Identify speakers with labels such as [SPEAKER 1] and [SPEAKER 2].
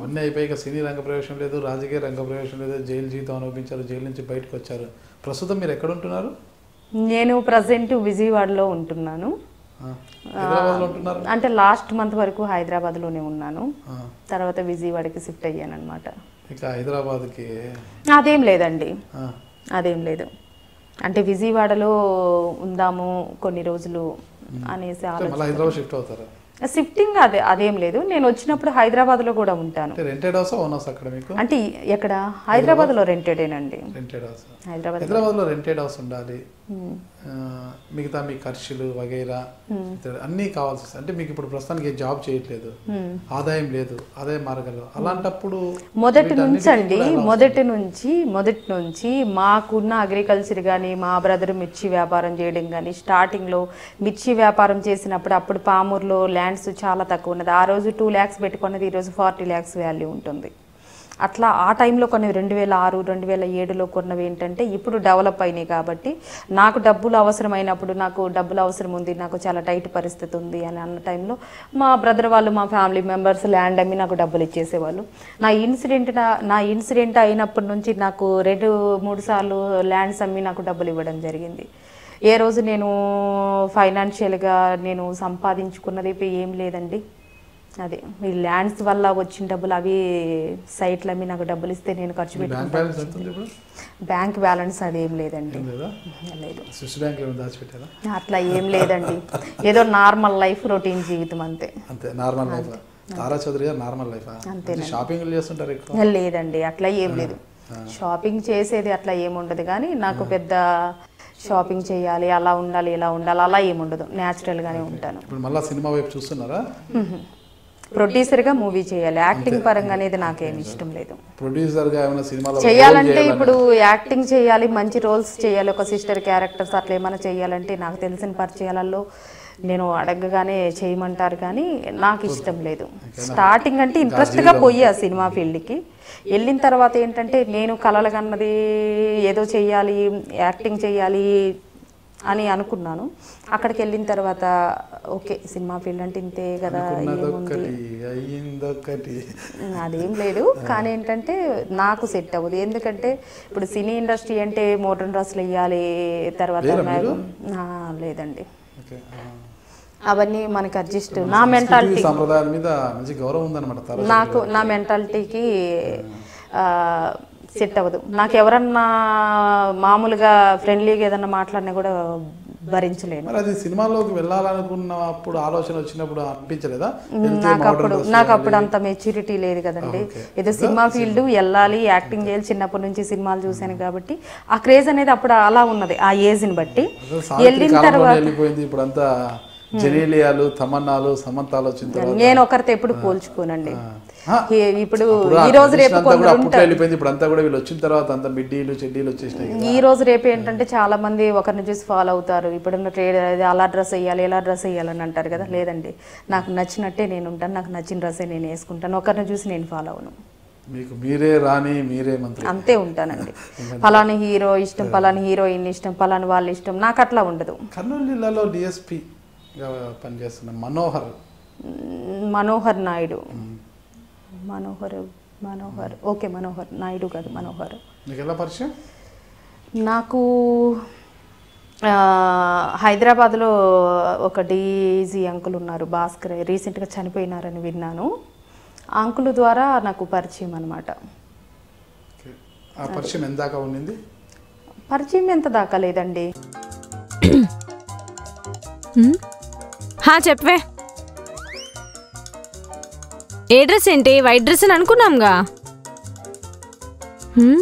[SPEAKER 1] అన్నీ అయిపోయాక సినీ రంగ ప్రవేశం లేదు రాజకీయ రంగ ప్రవేశం లేదు జైలు జీవితం అనుభవించారు జైలు నుంచి బయటకు వచ్చారు ప్రస్తుతం మీరు ఎక్కడ ఉంటున్నారు
[SPEAKER 2] నేను ప్రజెంట్ విజయవాడలో ఉంటున్నాను
[SPEAKER 1] ఆ, హైదరాబాద్లో ఉంటున్నారు
[SPEAKER 2] అంటే లాస్ట్ మంత్ వరకు హైదరాబాద్లోనే ఉన్నాను
[SPEAKER 1] ఆ,
[SPEAKER 2] తర్వాత విజయవాడకి షిఫ్ట్ అయ్యాను అనమాట
[SPEAKER 1] ఇక హైదరాబాద్కి
[SPEAKER 2] అదేం లేదండి
[SPEAKER 1] ఆ,
[SPEAKER 2] అదేం లేదు అంటే విజయవాడలో ఉందాము కొన్ని రోజులు అనేసి
[SPEAKER 1] అంటే
[SPEAKER 2] ఆలోచన
[SPEAKER 1] మళ్ళీ హైదరాబాద్ షిఫ్ట్ అవుతారు
[SPEAKER 2] షిఫ్టింగ్ అదే అదేం లేదు నేను వచ్చినప్పుడు హైదరాబాద్లో కూడా ఉంటాను
[SPEAKER 1] అంటే రెంటెడ్ హౌస్ ఓన్ హౌస్ అక్కడ మీకు
[SPEAKER 2] అంటే ఎక్కడ హైదరాబాద్లో రెంటెడేనండి
[SPEAKER 1] రెంటెడ్ హౌస్
[SPEAKER 2] హైదరాబాద్
[SPEAKER 1] హైదరాబాద్లో రెంటెడ్ హౌస్ ఉండాలి ఆ, మిగతా మీ ఖర్చులు వగైరా ఇతర అన్నీ కావాల్సి వస్తాయి అంటే మీకు ఇప్పుడు ప్రస్తుతానికి ఏ జాబ్ చేయట్లేదు ఆదాయం లేదు ఆదాయ మార్గాలు అలాంటప్పుడు
[SPEAKER 2] మొదటి
[SPEAKER 1] వీటన్నిటికీ
[SPEAKER 2] నుంచి అండి
[SPEAKER 1] కూడా ఎలా
[SPEAKER 2] మొదటి నుంచి మొదటి నుంచి మాకున్న అగ్రికల్చర్ కానీ మా బ్రదర్ మిర్చి వ్యాపారం చేయడం కానీ స్టార్టింగ్లో మిర్చి వ్యాపారం చేసినప్పుడు అప్పుడు పామూరులో ల్యాండ్స్ చాలా తక్కువ ఉన్నది ఆ రోజు టూ ల్యాక్స్ పెట్టుకున్నది ఈరోజు ఫార్టీ ల్యాక్స్ వాల్యూ ఉంటుంది అట్లా ఆ టైంలో కొన్ని రెండు వేల ఆరు రెండు వేల ఏడులో కొన్నవి ఏంటంటే ఇప్పుడు డెవలప్ అయినాయి కాబట్టి నాకు డబ్బులు అవసరమైనప్పుడు నాకు డబ్బులు అవసరం ఉంది నాకు చాలా టైట్ పరిస్థితి ఉంది అని అన్న టైంలో మా బ్రదర్ వాళ్ళు మా ఫ్యామిలీ మెంబర్స్ ల్యాండ్ అమ్మి నాకు డబ్బులు ఇచ్చేసేవాళ్ళు నా ఇన్సిడెంట్ నా- నా ఇన్సిడెంట్ అయినప్పటి నుంచి నాకు రెండు మూడు సార్లు ల్యాండ్స్ అమ్మి నాకు డబ్బులు ఇవ్వడం జరిగింది ఏ రోజు నేను ఫైనాన్షియల్గా నేను సంపాదించుకున్నది ఇప్పుడు ఏం లేదండి అదే ఈ ల్యాండ్స్ వల్ల వచ్చిన డబ్బులు అవి సైట్లు అమ్మి నాకు డబ్బులు ఇస్తే నేను ఖర్చు
[SPEAKER 1] మీ బ్యాంక్
[SPEAKER 2] పెట్టుకుంటాను
[SPEAKER 1] బ్యాలెన్స్ ఎంత ఉంది ఇప్పుడు
[SPEAKER 2] బ్యాంక్ బ్యాలెన్స్ అదేం లేదండి
[SPEAKER 1] ఏం లేదా
[SPEAKER 2] లేదు
[SPEAKER 1] స్విస్ బ్యాంక్ ఏమైనా దాచిపెట్టారా
[SPEAKER 2] అట్లా ఏం లేదండి ఏదో నార్మల్ లైఫ్ రొటీన్ జీవితం అంతే
[SPEAKER 1] అంతే నార్మల్ లైఫ్ తారా చౌదరి గారు నార్మల్ లైఫ్ షాపింగ్లు చేస్తుంటారు ఎక్కువ
[SPEAKER 2] లేదండి అట్లా ఏం లేదు షాపింగ్ చేసేది అట్లా ఏముండదు కానీ నాకు పెద్ద షాపింగ్ చేయాలి అలా ఉండాలి ఇలా ఉండాలి అలా ఏముండదు న్యాచురల్గానే ఉంటాను
[SPEAKER 1] ఇప్పుడు మళ్ళీ సినిమా వైపు చూస్తున్నారా
[SPEAKER 2] ప్రొడ్యూసర్గా మూవీ చేయాలి యాక్టింగ్ పరంగా అనేది నాకేమి ఇష్టం లేదు
[SPEAKER 1] ప్రొడ్యూసర్గా ఏమైనా సినిమాలో
[SPEAKER 2] చేయాలంటే ఇప్పుడు యాక్టింగ్ చేయాలి మంచి రోల్స్ చేయాలి ఒక సిస్టర్ క్యారెక్టర్స్ అట్లా ఏమైనా చేయాలంటే నాకు తెలిసిన పరిచయాలలో నేను అడగగానే చేయమంటారు కానీ నాకు ఇష్టం లేదు స్టార్టింగ్ అంటే ఇంట్రెస్ట్గా పోయి ఆ సినిమా ఫీల్డ్కి వెళ్ళిన తర్వాత ఏంటంటే నేను కలలు కన్నది ఏదో చెయ్యాలి యాక్టింగ్ చేయాలి అని అనుకున్నాను అక్కడికి వెళ్ళిన తర్వాత ఓకే సినిమా ఫీల్డ్ అంటే ఇంతే కదా ఏముంది
[SPEAKER 1] ఉన్నదొక్కటి అయ్యిందొక్కటి
[SPEAKER 2] అదేం లేదు కానీ ఏంటంటే నాకు సెట్ అవ్వదు ఎందుకంటే ఇప్పుడు సినీ ఇండస్ట్రీ అంటే మోడర్న్ డ్రెస్సులు వేయాలి తర్వాత
[SPEAKER 1] లేరా
[SPEAKER 2] మ్యాగ్-
[SPEAKER 1] మీరు?
[SPEAKER 2] ఆ, లేదండి
[SPEAKER 1] ఓకే ఆ.
[SPEAKER 2] అవన్నీ మనకి అడ్జస్ట్ నా మెంటాలిటీ
[SPEAKER 1] సంస్కృతి సంప్రదాయాల మీద మంచి గౌరవం ఉందన్నమాట తారా
[SPEAKER 2] నాకు నా మెంటాలిటీకి సెట్ అవ్వదు నాకు ఎవరన్నా మామూలుగా ఫ్రెండ్లీగా ఏదన్నా మాట్లాడినా కూడా భరించలేను
[SPEAKER 1] మరి అది సినిమాలోకి వెళ్ళాలనుకున్నప్పుడు ఆలోచన వచ్చినప్పుడు అనిపించలేదా వెళ్తే
[SPEAKER 2] నాకు
[SPEAKER 1] modern
[SPEAKER 2] అప్పుడు
[SPEAKER 1] dress
[SPEAKER 2] నాకు అప్పుడు అంత మెచ్యూరిటీ లేదు కదండి ఏదో సినిమా ఫీల్డ్ వెళ్ళాలి యాక్టింగ్ చేయాలి చిన్నప్పటి నుంచి సినిమాలు చూశాను కాబట్టి ఆ క్రేజ్ అనేది అప్పుడు అలా ఉన్నది ఆ ఏజ్ని బట్టి
[SPEAKER 1] అసలు సావిత్రి
[SPEAKER 2] వెళ్ళిన
[SPEAKER 1] కాలంలోనే
[SPEAKER 2] తర్వాత
[SPEAKER 1] వెళ్ళిపోయింది ఇప్పుడు అంతా జెనీలియాలు తమన్నాలు సమంతాలు వచ్చిన తర్వాత
[SPEAKER 2] నేను ఒకరితో ఎప్పుడు పోల్చుకోనండి
[SPEAKER 1] ఆ.
[SPEAKER 2] ఈ- ఇప్పుడు
[SPEAKER 1] అప్పుడు ఆ
[SPEAKER 2] ఈ రోజు
[SPEAKER 1] tradition
[SPEAKER 2] రేపు
[SPEAKER 1] అంతా కూడా
[SPEAKER 2] కొందరు
[SPEAKER 1] అప్పట్లో
[SPEAKER 2] ఉంటారు
[SPEAKER 1] వెళ్ళిపోయింది ఇప్పుడు అంతా కూడా వీళ్ళు వచ్చిన తర్వాత అంతా మిడ్డీలు చెడ్డీలు వచ్చేసినాయి కదా.
[SPEAKER 2] ఈ రోజు రేపు ఏంటంటే చాలా మంది ఒకరిని చూసి ఫాలో అవుతారు ఇప్పుడున్న ట్రేడ్ అది అలా డ్రెస్ వేయాలి ఎలా డ్రెస్ వేయాలని అంటారు కదా లేదండి నాకు నచ్చినట్టే నేను ఉంటాను నాకు నచ్చిన డ్రెస్సే నేను వేసుకుంటాను ఒకరిని చూసి నేను ఫాలో అవును
[SPEAKER 1] మీకు మీరే రాణి మీరే మంత్రి
[SPEAKER 2] అంతే ఉంటానండి ఫలాని హీరో ఇష్టం ఫలాని హీరోయిన్ ఇష్టం ఫలాని వాళ్ళ ఇష్టం నాకు అట్లా ఉండదు
[SPEAKER 1] కర్నూలు జిల్లాలో డిఎస్పి పనిచేస్తున్న మనోహర్
[SPEAKER 2] మ్, మనోహర్ నాయుడు మనోహర్ మనోహర్ ఓకే మనోహర్ నాయుడు కాదు మనోహర్
[SPEAKER 1] మీకు ఎలా పరిచయం
[SPEAKER 2] నాకు ఆ, హైదరాబాద్లో ఒక డీజీ అంకుల్ ఉన్నారు భాస్కర్ రీసెంట్గా చనిపోయినారని విన్నాను ఆ అంకుల్ ద్వారా నాకు పరిచయం అనమాట
[SPEAKER 1] ఓకే. ఆ పరిచయం ఎందాక ఉండింది
[SPEAKER 2] పరిచయం ఎంత దాకా లేదండి
[SPEAKER 3] హ్మ్? హా చెప్పవే ఏ డ్రెస్ ఏంటి వైట్ డ్రెస్ అని అనుకున్నాంగా హ్మ్?